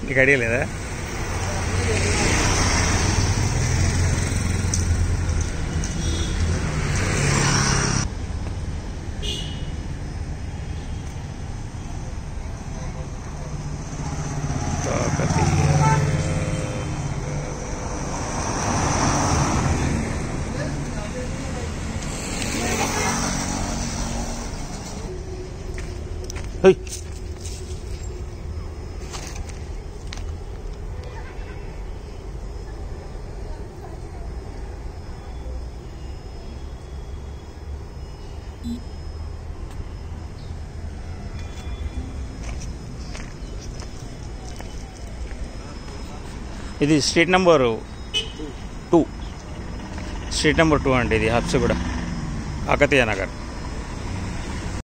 నీకు ఐడియా లేదా కాకతీయ హై ఇది street number two street number two అండి ఇది హబ్సిగూడ కాకతీయ నగర్